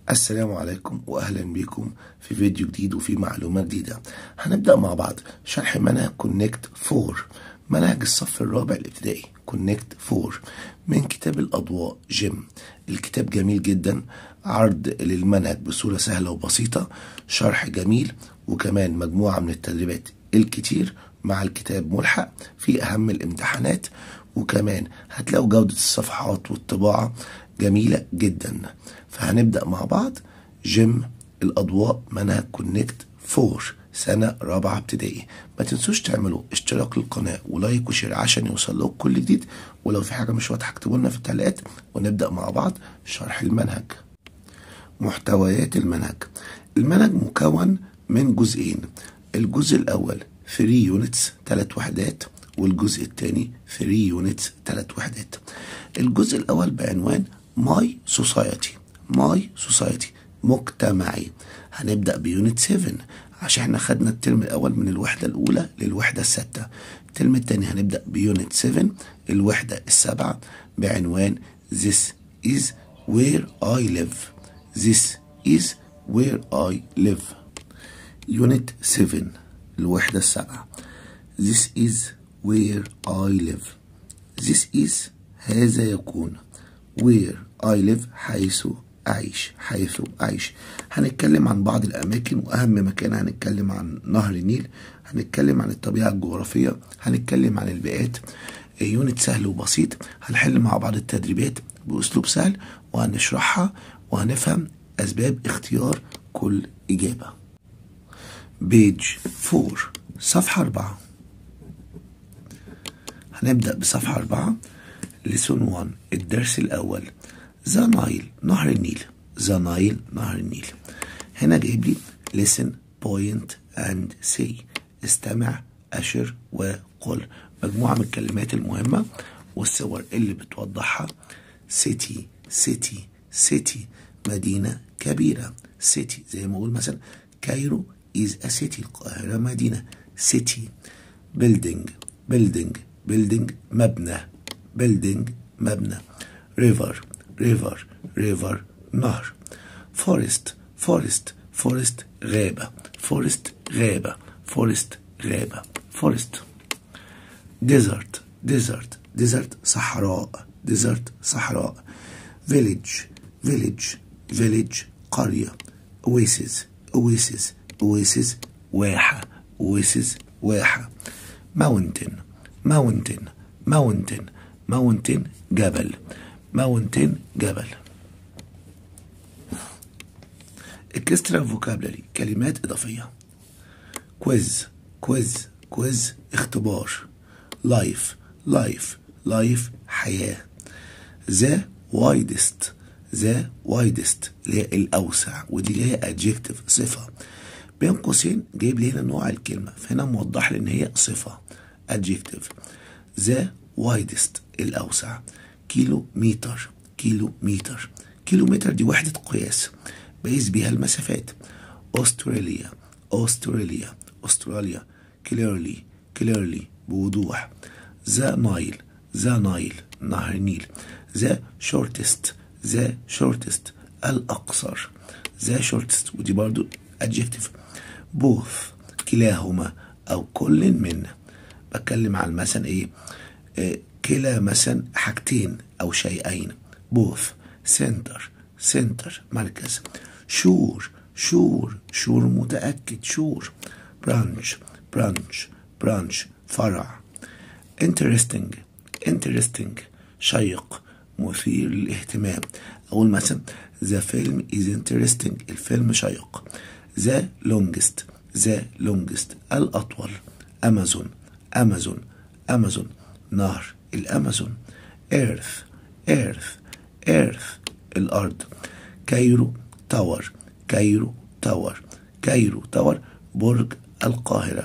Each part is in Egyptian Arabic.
السلام عليكم واهلا بكم في فيديو جديد وفي معلومه جديده هنبدا مع بعض شرح منهج كونكت 4 منهج الصف الرابع الابتدائي كونكت 4 من كتاب الاضواء جيم الكتاب جميل جدا عرض للمنهج بصوره سهله وبسيطه شرح جميل وكمان مجموعه من التدريبات الكتير مع الكتاب ملحق في اهم الامتحانات وكمان هتلاقوا جوده الصفحات والطباعه جميله جدا فهنبدأ مع بعض جيم الأضواء منهج كونكت 4 سنة رابعة ابتدائي ما تنسوش تعملوا اشتراك للقناة ولايك وشير عشان يوصل لكم كل جديد ولو في حاجة مش واضحة اكتبوا لنا في التعليقات ونبدأ مع بعض شرح المنهج محتويات المنهج المنهج مكون من جزئين الجزء الأول 3 يونتس 3 وحدات والجزء الثاني 3 يونتس 3 وحدات الجزء الأول بعنوان ماي سوسايتي ماي سوسايتي مجتمعي هنبدأ بيونت 7 عشان احنا خدنا الترم الأول من الوحدة الأولى للوحدة الستة الترم التاني هنبدأ بيونت 7 الوحدة السابعة بعنوان This is where I live This is where I live يونت 7 الوحدة السابعة This is where I live This is هذا يكون where I live حيث أعيش حيث أعيش هنتكلم عن بعض الأماكن وأهم مكان هنتكلم عن نهر النيل هنتكلم عن الطبيعة الجغرافية هنتكلم عن البيئات يونت سهل وبسيط هنحل مع بعض التدريبات بأسلوب سهل وهنشرحها وهنفهم أسباب اختيار كل إجابة بيج 4 صفحة 4 هنبدأ بصفحة 4 لسون 1 الدرس الأول ذا نايل نهر النيل ذا نايل نهر النيل هنا جايب لي listen point and say استمع أشر وقل مجموعة من الكلمات المهمة والصور اللي بتوضحها city city city مدينة كبيرة city زي ما أقول مثلا كايرو is a city القاهرة مدينة city building building building مبنى building مبنى river river river نهر forest forest forest غابة forest غابة forest غابة forest desert desert desert صحراء desert صحراء village village village قرية oasis oasis oasis واحة oasis واحة mountain mountain mountain mountain جبل mountain جبل اكسترا فوكابلري كلمات إضافية كويز كويز كويز اختبار لايف لايف لايف حياة ذا وايدست ذا وايدست اللي هي الأوسع ودي اللي هي adjective صفة بين قوسين جايب لي هنا نوع الكلمة فهنا موضح لي إن هي صفة adjective ذا وايدست الأوسع كيلو متر كيلو متر كيلو متر دي وحدة قياس بقيس بيها المسافات أستراليا أستراليا أستراليا clearly clearly بوضوح ذا نايل ذا نايل نهر النيل ذا shortest ذا shortest الأقصر ذا shortest ودي برضو adjective both كلاهما أو كل من بتكلم عن مثلا إيه آه كلا مثلا حاجتين أو شيئين both center center مركز شور شور شور متأكد شور برانش برانش برانش فرع interesting interesting شيق مثير للاهتمام أقول مثلا the film is interesting الفيلم شيق the longest the longest الأطول أمازون أمازون أمازون نهر الأمازون earth earth earth الأرض كايرو تاور كايرو تاور كايرو تاور برج القاهرة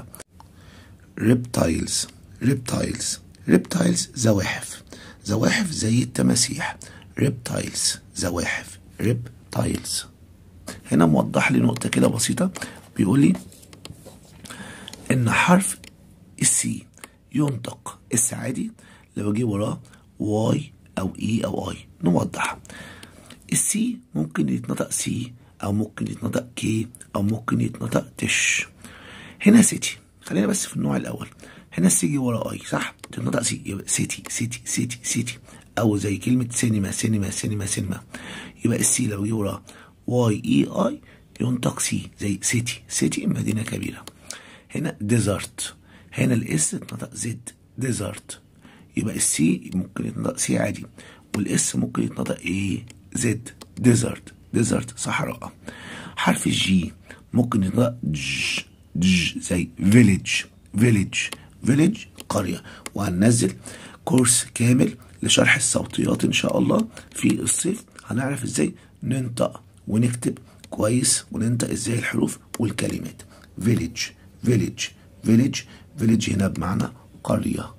ريبتايلز ريبتايلز ريبتايلز زواحف زواحف زي التماسيح ريبتايلز زواحف ريبتايلز هنا موضح لي نقطة كده بسيطة بيقول لي إن حرف السي ينطق اس عادي لو جه وراه واي او اي او اي نوضح السي ممكن يتنطق سي او ممكن يتنطق كي او ممكن يتنطق تش هنا سيتي خلينا بس في النوع الاول هنا السي جي ورا اي صح تتنطق سي يبقى سيتي سيتي سيتي سيتي او زي كلمه سينما سينما سينما سينما يبقى السي لو جه ورا واي اي اي ينطق سي زي سيتي سيتي مدينه كبيره هنا ديزرت هنا الاس اتنطق زد ديزرت يبقى السي ممكن يتنطق سي عادي والاس ممكن يتنطق ايه زد ديزرت ديزرت صحراء حرف الجي ممكن يتنطق دج دج زي فيليج فيليج فيليج قرية وهننزل كورس كامل لشرح الصوتيات ان شاء الله في الصيف هنعرف ازاي ننطق ونكتب كويس وننطق ازاي الحروف والكلمات فيليج فيليج فيليج فيليج هنا بمعنى قرية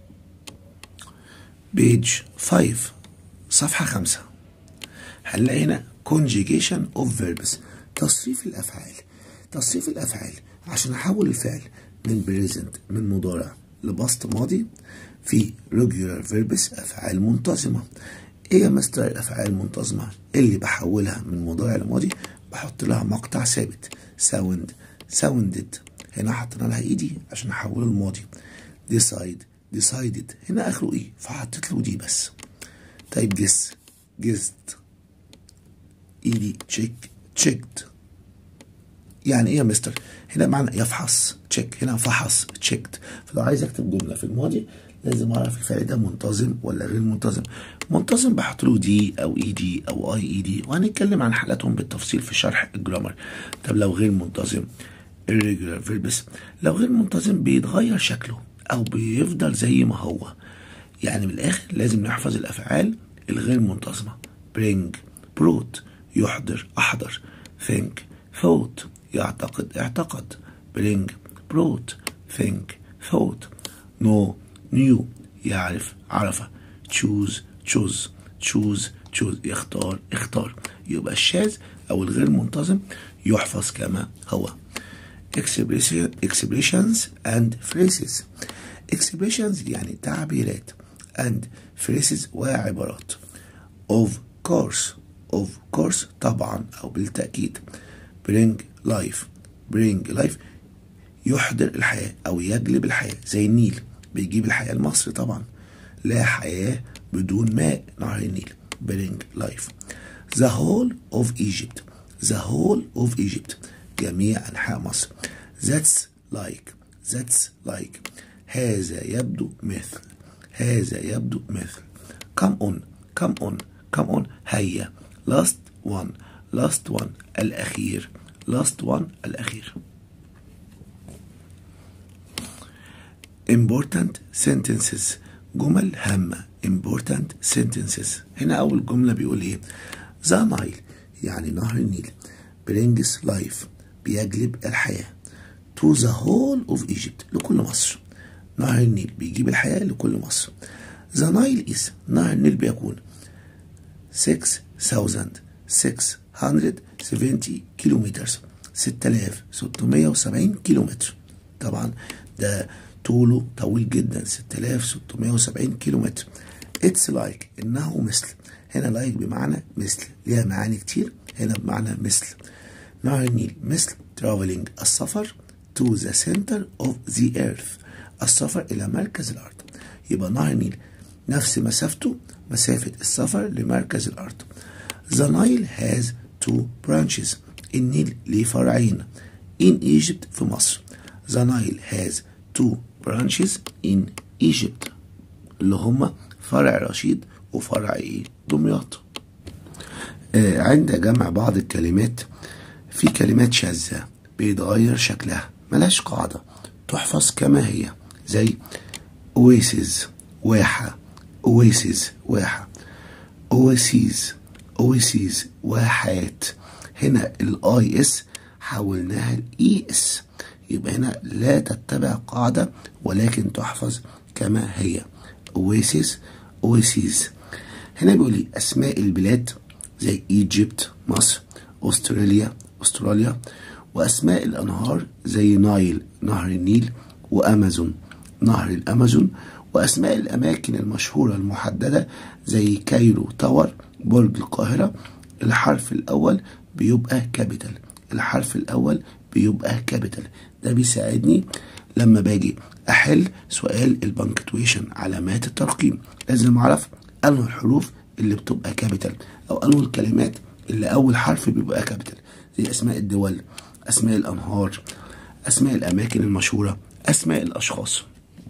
بيج 5 صفحة خمسة هنلاقي هنا conjugation of verbs تصريف الأفعال تصريف الأفعال عشان أحول الفعل من present من مضارع لبسط ماضي في regular verbs أفعال منتظمة إيه يا مستر الأفعال المنتظمة اللي بحولها من مضارع لماضي بحط لها مقطع ثابت sound sounded هنا حطينا لها ايدي عشان احوله الماضي decide decided هنا اخره ايه فحطيت له دي بس طيب جس جست ايدي تشيك تشيكت يعني ايه يا مستر هنا معنى يفحص تشيك هنا فحص تشيكت فلو عايز اكتب جمله في الماضي لازم اعرف الفعل ده منتظم ولا غير منتظم منتظم بحط له دي او اي دي او اي اي دي وهنتكلم عن حالاتهم بالتفصيل في شرح الجرامر طب لو غير منتظم irregular verbs لو غير منتظم بيتغير شكله او بيفضل زي ما هو يعني من الاخر لازم نحفظ الافعال الغير منتظمه bring brought يحضر احضر think thought يعتقد اعتقد bring brought think thought know knew يعرف عرف choose choose choose choose يختار اختار يبقى الشاذ او الغير منتظم يحفظ كما هو expressions and phrases expressions يعني تعبيرات and phrases وعبارات of course of course طبعا أو بالتأكيد bring life bring life يحضر الحياة أو يجلب الحياة زي النيل بيجيب الحياة لمصر طبعا لا حياة بدون ماء نهر النيل bring life the whole of Egypt the whole of Egypt جميع أنحاء مصر that's like that's like هذا يبدو مثل هذا يبدو مثل come on come on come on هيا last one last one الأخير last one الأخير important sentences جمل هامة important sentences هنا أول جملة بيقول إيه the Nile يعني نهر النيل brings life بيجلب الحياة to the whole of Egypt لكل مصر نهر النيل بيجيب الحياة لكل مصر the Nile is نهر النيل بيكون 6670 كيلومتر 6670 كيلومتر طبعا ده طوله طويل جدا 6670 كيلومتر اتس لايك like. انه مثل هنا لايك like بمعنى مثل ليها معاني كتير هنا بمعنى مثل نهر النيل مثل traveling السفر to the center of the earth السفر إلى مركز الأرض يبقى نهر النيل نفس مسافته مسافة السفر لمركز الأرض The Nile has two branches النيل ليه فرعين in Egypt في مصر The Nile has two branches in Egypt اللي هما فرع رشيد وفرع ايه دمياط آه عند جمع بعض الكلمات في كلمات شاذة بيتغير شكلها ملهاش قاعدة تحفظ كما هي زي اويسيز واحة اويسيز واحة اويسيز اويسيز واحات هنا الاي اس حولناها الاي اس يبقى هنا لا تتبع قاعدة ولكن تحفظ كما هي اويسيس اويسيز هنا بيقول لي اسماء البلاد زي ايجيبت مصر استراليا استراليا واسماء الانهار زي نايل نهر النيل وامازون نهر الامازون واسماء الاماكن المشهوره المحدده زي كايرو تاور برج القاهره الحرف الأول بيبقى كابيتال الحرف الأول بيبقى كابيتال ده بيساعدني لما باجي أحل سؤال البنكتويشن علامات الترقيم لازم أعرف أنه الحروف اللي بتبقى كابيتال أو أنه الكلمات اللي أول حرف بيبقى كابيتال زي أسماء الدول أسماء الأنهار أسماء الأماكن المشهورة أسماء الأشخاص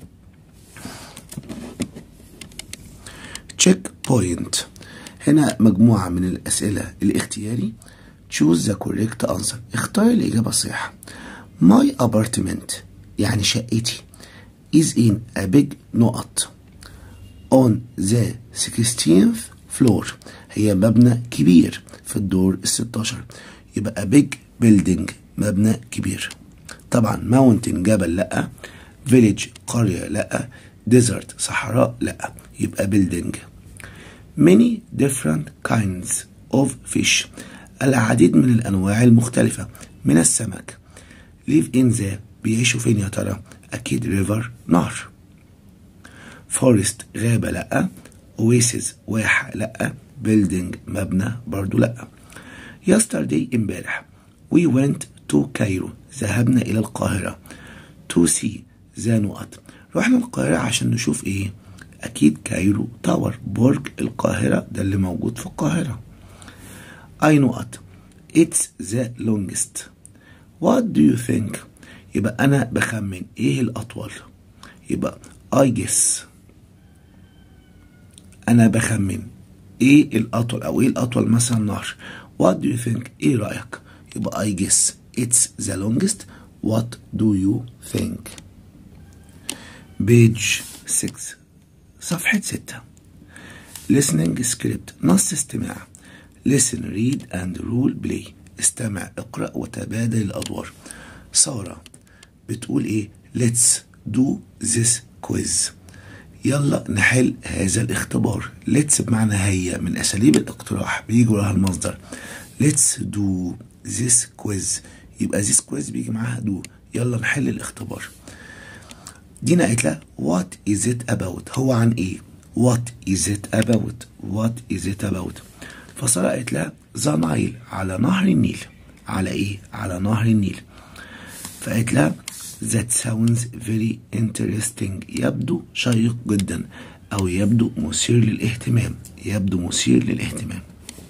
تشيك بوينت هنا مجموعة من الأسئلة الاختياري choose the correct answer اختار الإجابة الصحيحة my apartment يعني شقتي is in a big نقط on the 16th floor هي مبنى كبير في الدور ال 16 يبقى big building مبنى كبير طبعا mountain جبل لا village قرية لا desert صحراء لا يبقى building many different kinds of fish العديد من الأنواع المختلفة من السمك live in the بيعيشوا فين يا ترى أكيد river نهر forest غابة لأ oasis واحة لأ building مبنى برضو لأ yesterday امبارح we went to Cairo ذهبنا إلى القاهرة to see the نقط رحنا القاهرة عشان نشوف إيه أكيد كايرو تاور برج القاهرة ده اللي موجود في القاهرة أي نقط It's the longest What do you think يبقى أنا بخمن إيه الأطول يبقى I guess أنا بخمن إيه الأطول أو إيه الأطول مثلا نهر What do you think إيه رأيك يبقى I guess It's the longest What do you think page 6 صفحة 6 listening script نص استماع listen read and rule play استمع اقرأ وتبادل الأدوار سارة بتقول ايه let's do this quiz يلا نحل هذا الاختبار let's بمعنى هيا من أساليب الاقتراح بيجي وراها المصدر let's do this quiz يبقى this quiz بيجي معاها do يلا نحل الاختبار دينا قالت لها what is it about هو عن ايه what is it about what is it about فسارة قالت لها ذا نايل على نهر النيل على ايه على نهر النيل فقالت لها that sounds very interesting يبدو شيق جدا او يبدو مثير للاهتمام يبدو مثير للاهتمام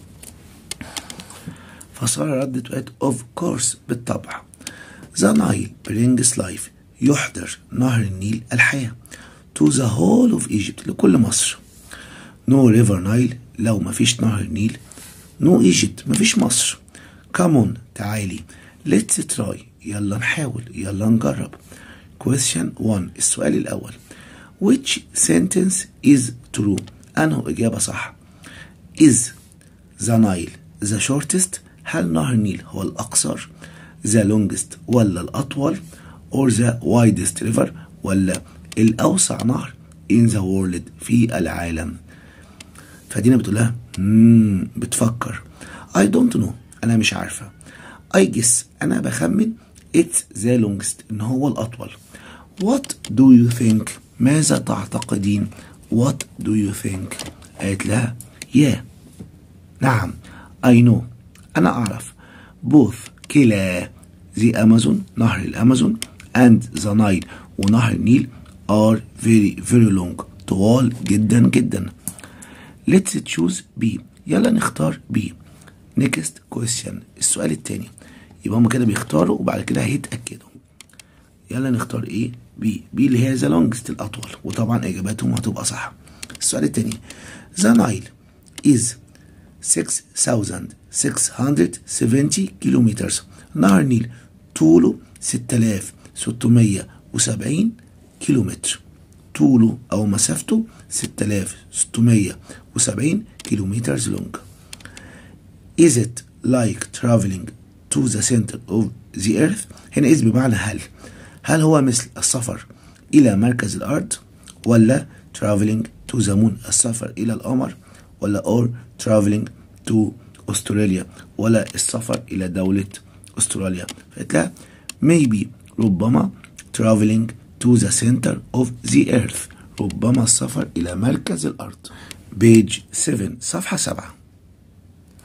فسارة ردت وقالت of course بالطبع the Nile brings life يحضر نهر النيل الحياة to the whole of Egypt لكل مصر no river Nile لو مفيش نهر النيل no Egypt مفيش مصر come on تعالي let's try يلا نحاول يلا نجرب question 1 السؤال الأول which sentence is true أنه إجابة صح is the Nile the shortest هل نهر النيل هو الأقصر the longest ولا الأطول or the widest river ولا الأوسع نهر in the world في العالم فدينا بتقول لها مم بتفكر I don't know أنا مش عارفة I guess أنا بخمن it's the longest إن هو الأطول What do you think ماذا تعتقدين What do you think قالت لها yeah نعم I know أنا أعرف both كلا the Amazon نهر الأمازون and the Nile ونهر النيل are very very long طوال جدا جدا let's choose B يلا نختار B next question السؤال التاني يبقى هم كده بيختاروا وبعد كده هيتأكدوا يلا نختار ايه B B اللي هي the longest الأطول وطبعا إجاباتهم هتبقى صح السؤال التاني the Nile is 6670 كيلومتر نهر النيل طوله 6670 كيلومتر طوله أو مسافته 6670 كيلومتر لونج Is it like traveling to the center of the earth هنا is بمعنى هل هل هو مثل السفر إلى مركز الأرض ولا traveling to the moon السفر إلى القمر ولا or traveling to أستراليا ولا السفر إلى دولة أستراليا فقلت لها maybe ربما traveling to the center of the earth ربما السفر إلى مركز الأرض page 7 صفحة 7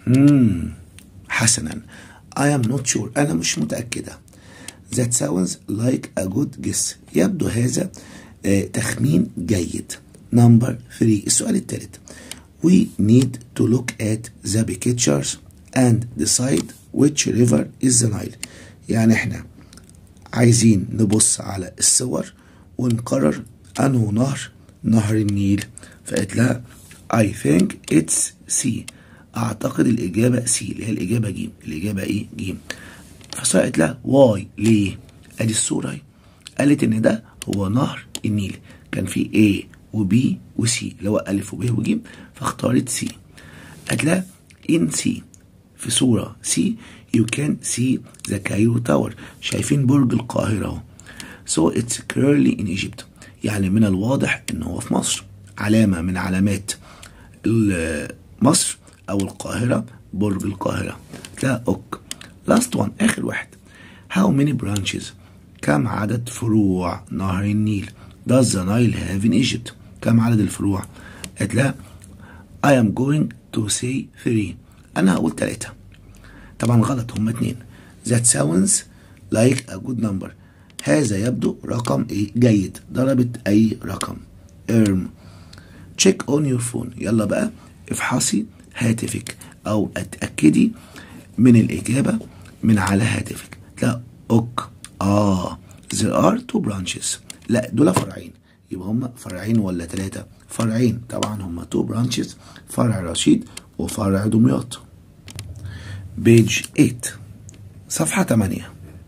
مم. حسنا I am not sure أنا مش متأكدة That sounds like a good guess يبدو هذا آه تخمين جيد Number 3 السؤال الثالث We need to look at the pictures and decide which river is the Nile يعني احنا عايزين نبص على الصور ونقرر أنه نهر نهر النيل فقالت لها I think it's C أعتقد الإجابة C اللي هي الإجابة ج الإجابة إيه ج فسألت لها واي ليه أدي الصورة اهي قالت إن ده هو نهر النيل كان فيه A و B و C اللي هو ألف وب وج فاختارت C قالت لها in C في صورة C you can see the Cairo Tower شايفين برج القاهرة اهو so it's clearly in Egypt يعني من الواضح ان هو في مصر علامة من علامات مصر او القاهرة برج القاهرة لا اوك last one اخر واحد how many branches كم عدد فروع نهر النيل does the Nile have in Egypt كم عدد الفروع قالت لها I am going to say three انا هقول ثلاثة طبعا غلط هما اتنين that sounds like a good number هذا يبدو رقم ايه جيد ضربت اي رقم earn check on your phone يلا بقى افحصي هاتفك او اتأكدي من الاجابة من على هاتفك لا اوك اه there are two branches لا دول فرعين يبقى هما فرعين ولا ثلاثة فرعين طبعا هما two branches فرع رشيد وفرع دمياط بيج 8 صفحة 8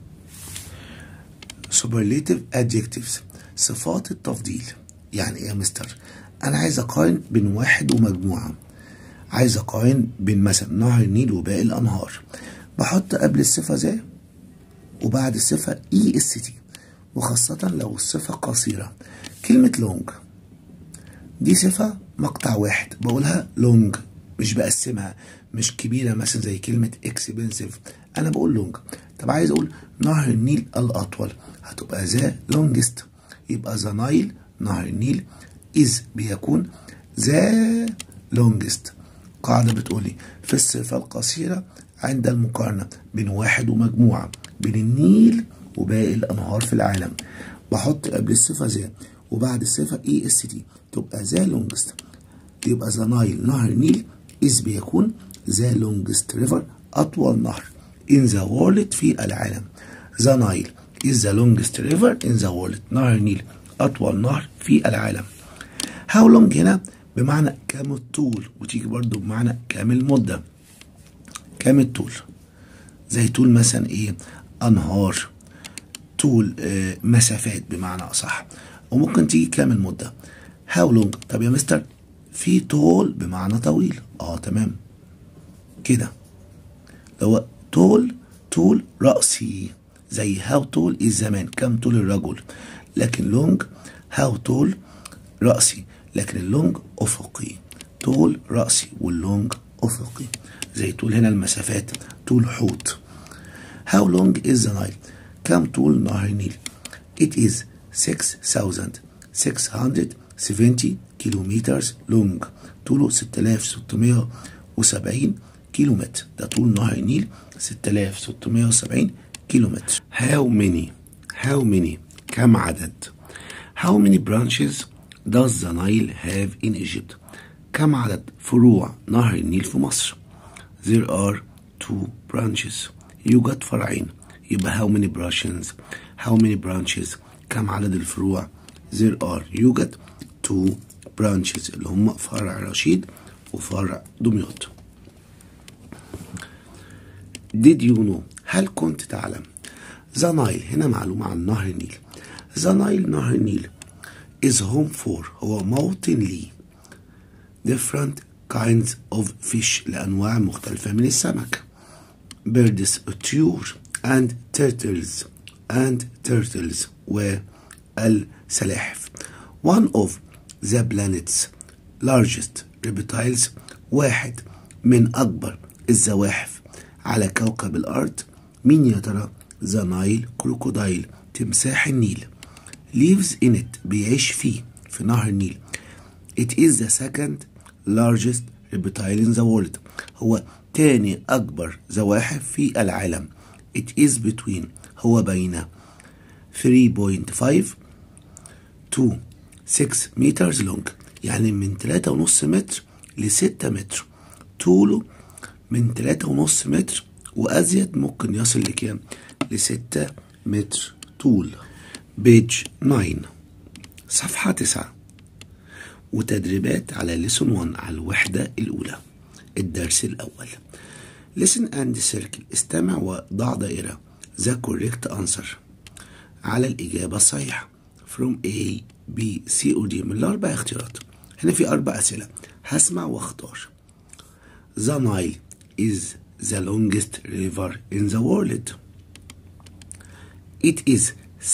superlative adjectives صفات التفضيل يعني ايه يا مستر انا عايز اقارن بين واحد ومجموعة عايز اقارن بين مثلا نهر النيل وباقي الانهار بحط قبل الصفة ذا وبعد الصفة اي اس تي وخاصة لو الصفة قصيرة كلمة لونج دي صفة مقطع واحد بقولها لونج مش بقسمها مش كبيرة مثلا زي كلمة اكسبنسيف أنا بقول لونج طب عايز أقول نهر النيل الأطول هتبقى ذا لونجست يبقى ذا نايل نهر النيل إذ بيكون ذا لونجست قاعدة بتقولي في الصفة القصيرة عند المقارنة بين واحد ومجموعة بين النيل وباقي الأنهار في العالم بحط قبل الصفة ذا وبعد الصفة اي اس تي تبقى ذا لونجست يبقى ذا نايل نهر النيل إذ بيكون ذا لونجست ريفر أطول نهر in the world في العالم ذا نايل is the longest river in the world نهر النيل أطول نهر في العالم how long هنا بمعنى كام الطول وتيجي برضو بمعنى كام المدة كام الطول زي طول مثلا ايه أنهار طول آه مسافات بمعنى أصح وممكن تيجي كام المدة how long طب يا مستر في طول بمعنى طويل اه تمام كده هو طول طول رأسي زي هاو طول الزمان كم طول الرجل لكن لونج هاو طول رأسي لكن اللونج أفقي طول رأسي واللونج أفقي زي طول هنا المسافات طول حوت How long is the Nile كم طول نهر النيل It is 6670 كيلومتر لونج طوله 6670 كيلومتر ده طول نهر النيل 6670 كيلومتر How many How many كم عدد How many branches does the Nile have in Egypt كم عدد فروع نهر النيل في مصر There are two branches يوجد فرعين يبقى how many branches how many branches كم عدد الفروع there are يوجد two branches اللي هم فرع رشيد وفرع دمياط Did you know هل كنت تعلم The Nile هنا معلومة عن نهر النيل The Nile نهر النيل is home for هو موطن لي different kinds of fish لأنواع مختلفة من السمك birds طيور and turtles and turtles والسلاحف one of the planet's largest reptiles واحد من أكبر الزواحف على كوكب الأرض مين يا ترى the Nile crocodile تمساح النيل lives in it بيعيش فيه في نهر النيل it is the second largest reptile in the world هو تاني أكبر زواحف في العالم it is between هو بين 3.5 to 6 meters long يعني من 3.5 متر ل 6 متر طوله من 3.5 متر وأزيد ممكن يصل لكام؟ ل 6 متر طول بيج 9 صفحة 9 وتدريبات على ليسون 1 على الوحدة الأولى الدرس الأول listen and circle استمع وضع دائرة the correct answer على الإجابة الصحيحة from A B C or D من الأربع اختيارات هنا في أربع أسئلة هسمع واختار The Nile is the longest river in the world It is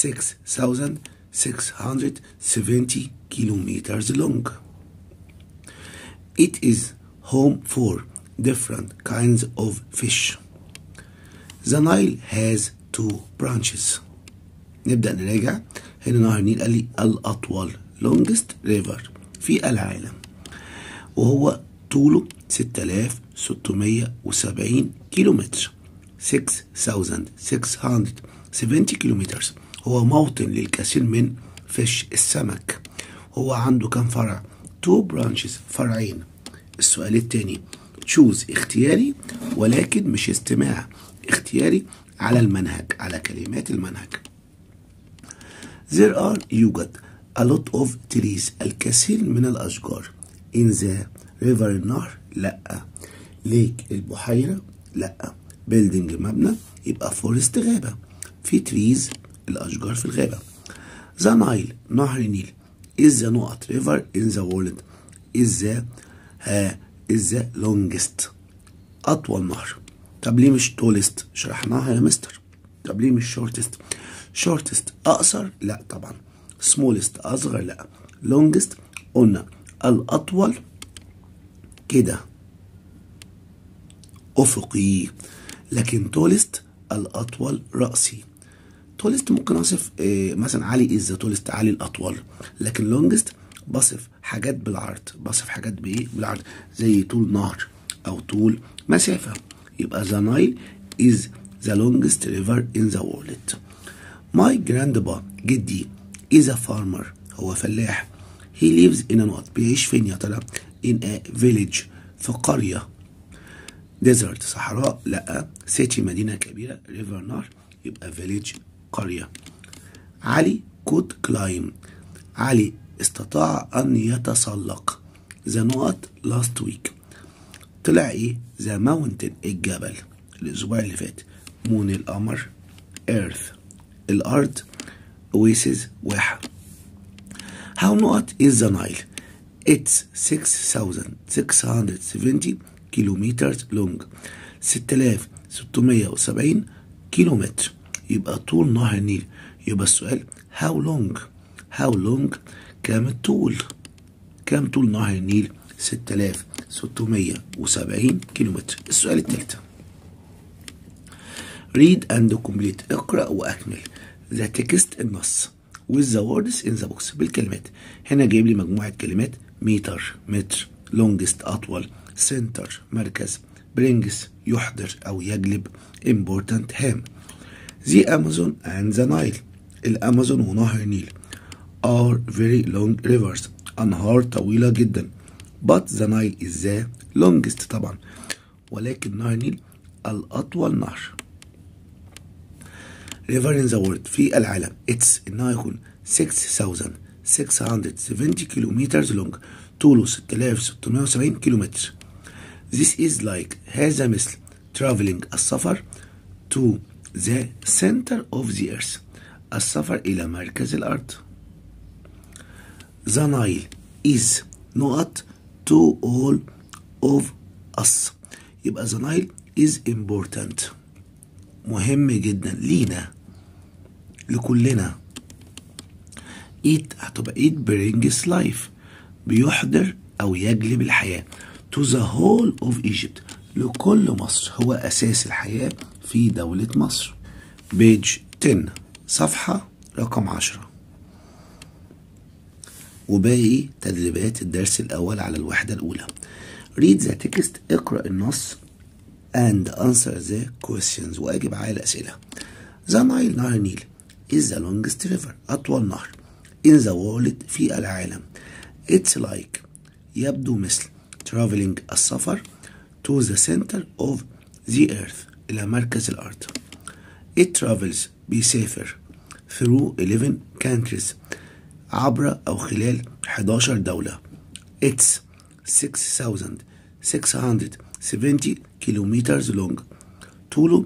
6,670 kilometers long. It is home for different kinds of fish. The Nile has two branches. نبدأ نراجع هنا نهر النيل قال لي الأطول longest river في العالم وهو طوله 6670 كيلومتر 6670 كيلومتر هو موطن للكثير من فيش السمك هو عنده كم فرع تو برانشز فرعين السؤال التاني تشوز اختياري ولكن مش استماع اختياري على المنهج على كلمات المنهج There are يوجد a lot of trees الكثير من الأشجار in the river النهر لا ليك البحيرة لا building مبنى يبقى فورست غابة في تريز الأشجار في الغابة The Nile نهر النيل is the نقط river in the world is the uh, is the longest أطول نهر طب ليه مش tallest شرحناها يا مستر طب ليه مش shortest shortest أقصر لا طبعا smallest أصغر لا longest قلنا الأطول كده أفقي لكن tallest الأطول رأسي تولست ممكن أصف إيه مثلا علي إز تولست علي الأطول لكن لونجست بصف حاجات بالعرض بصف حاجات بإيه بالعرض زي طول نهر أو طول مسافة يبقى the Nile is the longest river in the world my grandpa جدي is a farmer هو فلاح he lives in a نقط بيعيش فين يا ترى in a village في قرية desert صحراء لا city مدينة كبيرة river نهر يبقى village قرية علي كود كلايم علي استطاع أن يتسلق ذا نقط لاست ويك طلع ايه ذا ماونتن الجبل الأسبوع اللي فات مون القمر ايرث الأرض اويسز واحد How نقط is the Nile It's 6670 كيلومتر لونج 6670 كيلومتر يبقى طول نهر النيل يبقى السؤال how long how long كام الطول كام طول نهر النيل 6670 كيلومتر السؤال الثالث read and complete اقرأ وأكمل the text النص with the words in the box بالكلمات هنا جايب لي مجموعة كلمات متر متر longest أطول center مركز brings يحضر أو يجلب important هام The Amazon and the Nile الأمازون ونهر النيل are very long rivers أنهار طويلة جدا but the Nile is the longest طبعا ولكن نهر النيل الأطول نهر river in the world في العالم it's إنه يكون 6670 كيلومتر long طوله 6670 كيلومتر This is like هذا مثل traveling السفر to the center of the earth السفر إلى مركز الأرض The Nile is نقط to all of us يبقى the Nile is important مهم جدا لينا لكلنا it هتبقى it brings life بيحضر أو يجلب الحياة to the whole of Egypt لكل مصر هو أساس الحياة في دولة مصر بيج 10 صفحة رقم 10 وباقي تدريبات الدرس الأول على الوحدة الأولى read the text اقرأ النص and answer the questions وأجب على الأسئلة The Nile نهر النيل is the longest river أطول نهر in the world في العالم It's like يبدو مثل traveling السفر to the center of the earth إلى مركز الأرض It travels بيسافر through 11 countries عبر أو خلال 11 دولة It's 6670 كيلومتر long طوله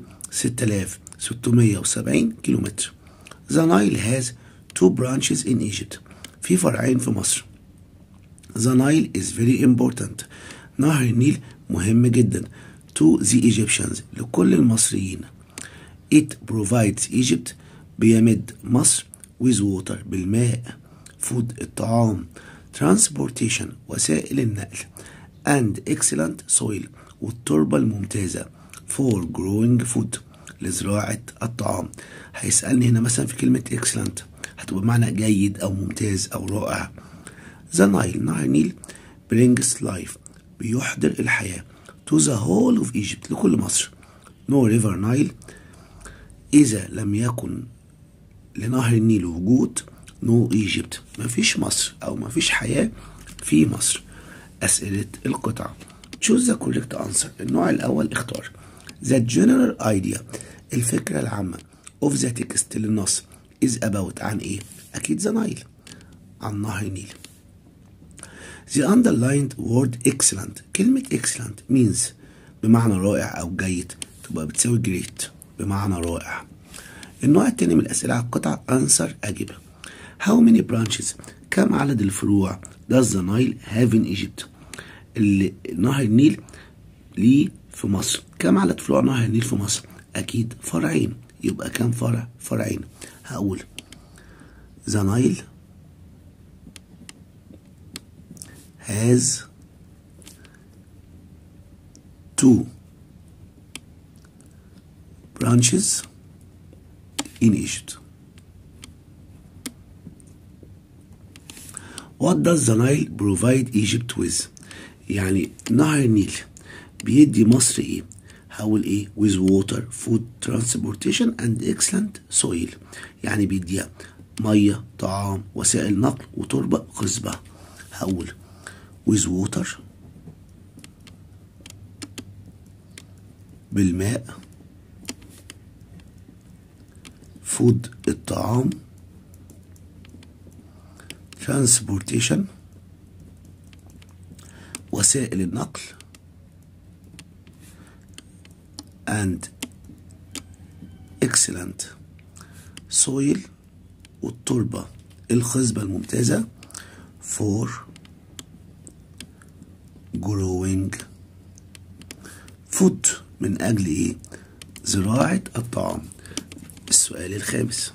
6670 كيلومتر The Nile has two branches in Egypt في فرعين في مصر The Nile is very important نهر النيل مهم جدا to the Egyptians لكل المصريين It provides Egypt بيمد مصر with water بالماء food الطعام transportation وسائل النقل and excellent soil والتربة الممتازة for growing food لزراعة الطعام هيسألني هنا مثلا في كلمة excellent هتبقى بمعنى جيد أو ممتاز أو رائع The Nile نهر النيل brings life بيحضر الحياة to the whole of Egypt لكل مصر no river Nile إذا لم يكن لنهر النيل وجود نو ايجيبت مفيش مصر او مفيش حياة في مصر اسئلة القطعة choose the correct answer النوع الاول اختار the general idea الفكرة العامة of the text للنص is about عن ايه اكيد the Nile عن نهر النيل the underlined word excellent كلمة excellent means بمعنى رائع او جيد تبقى بتساوي great بمعنى رائع النوع التاني من الأسئلة على القطعة answer أجيبها How many branches كم عدد الفروع does the Nile have in Egypt اللي نهر النيل ليه في مصر كم عدد فروع نهر النيل في مصر أكيد فرعين يبقى كم فرع فرعين هقول the Nile has two branches in Egypt. What does the Nile provide Egypt with؟ يعني نهر النيل بيدي مصر ايه؟ هقول ايه؟ with water, food, transportation and excellent soil. يعني بيديها مية، طعام، وسائل نقل وتربة خصبة. هقول with water بالماء فود الطعام transportation وسائل النقل and excellent soil والتربة الخصبة الممتازة for growing food من أجل إيه؟ زراعة الطعام السؤال الخامس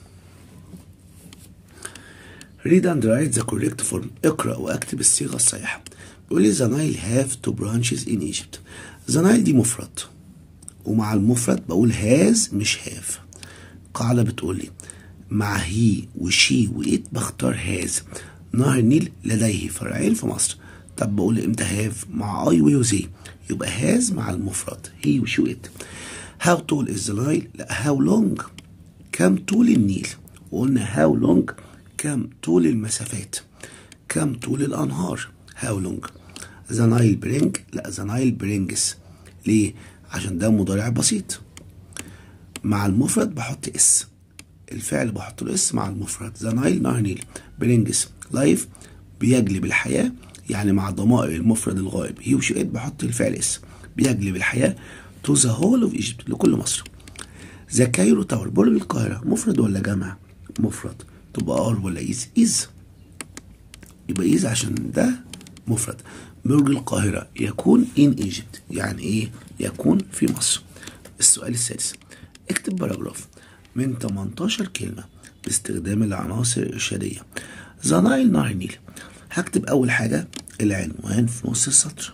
read and write the correct form اقرأ واكتب الصيغة الصحيحة بيقول لي the Nile have two branches in Egypt the Nile دي مفرد ومع المفرد بقول has مش have قاعدة بتقول لي مع هي وشي وإت بختار هاز نهر النيل لديه فرعين في مصر طب بقول امتى هاف مع اي ويوزي يبقى هاز مع المفرد هي وشي وإت هاو طول از ذا نايل لا هاو لونج كم طول النيل وقلنا هاو لونج كم طول المسافات كم طول الانهار هاو لونج ذا نايل برينج لا ذا نايل برينجز ليه عشان ده مضارع بسيط مع المفرد بحط اس الفعل بحط له اس مع المفرد ذا نايل نهر نيل برينجز لايف بيجلب الحياة يعني مع ضمائر المفرد الغائب هي وشي بحط الفعل اس بيجلب الحياة تو ذا هول اوف ايجيبت لكل مصر ذا كايرو تاور برج القاهرة مفرد ولا جمع؟ مفرد تبقى ار ولا ايز؟ ايز يبقى ايز عشان ده مفرد برج القاهرة يكون in Egypt يعني ايه؟ يكون في مصر السؤال السادس اكتب باراجراف من 18 كلمة باستخدام العناصر الإرشادية ذا نايل نهر النيل هكتب أول حاجة العنوان في نص السطر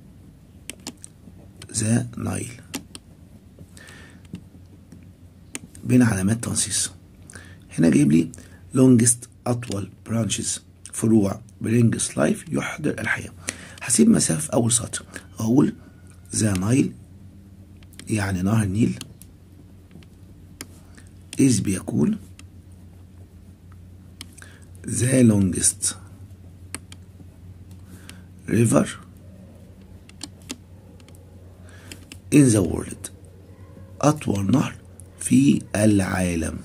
ذا نايل بين علامات تنصيص هنا جايب لي longest أطول branches فروع brings life يحضر الحياة هسيب مسافة في أول سطر أقول ذا نايل يعني نهر النيل is بيقول the longest river in the world أطول نهر في العالم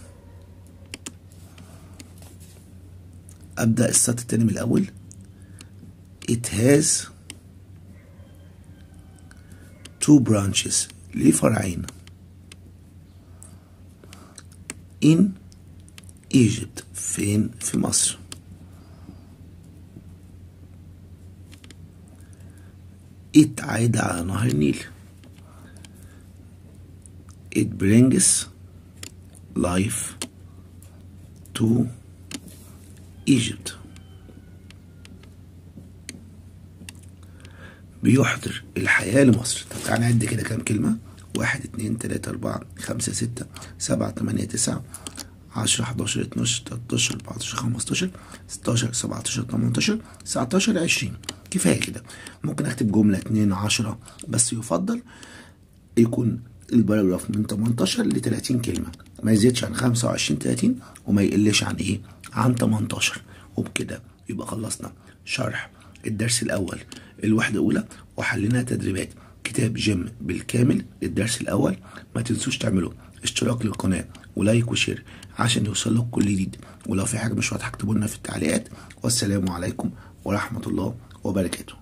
أبدأ السطر التاني من الأول it has two branches ليه فرعين in Egypt فين في مصر it عايد على نهر النيل it brings life to Egypt بيحضر الحياة لمصر طب تعالى نعد كده كام كلمة واحد اتنين تلاتة أربعة خمسة ستة سبعة تمانية تسعة عشرة حداشر اتناشر تلاتاشر أربعتاشر خمستاشر ستاشر سبعتاشر تمنتاشر تسعتاشر عشرين كفاية كده ممكن أكتب جملة اتنين عشرة بس يفضل يكون الباراجراف من 18 ل 30 كلمة ما يزيدش عن 25 30 وما يقلش عن ايه عن 18 وبكده يبقى خلصنا شرح الدرس الأول الوحدة الأولى وحلينا تدريبات كتاب جيم بالكامل للدرس الأول ما تنسوش تعملوا اشتراك للقناة ولايك وشير عشان يوصل لك كل جديد ولو في حاجة مش واضحة اكتبوا لنا في التعليقات والسلام عليكم ورحمة الله وبركاته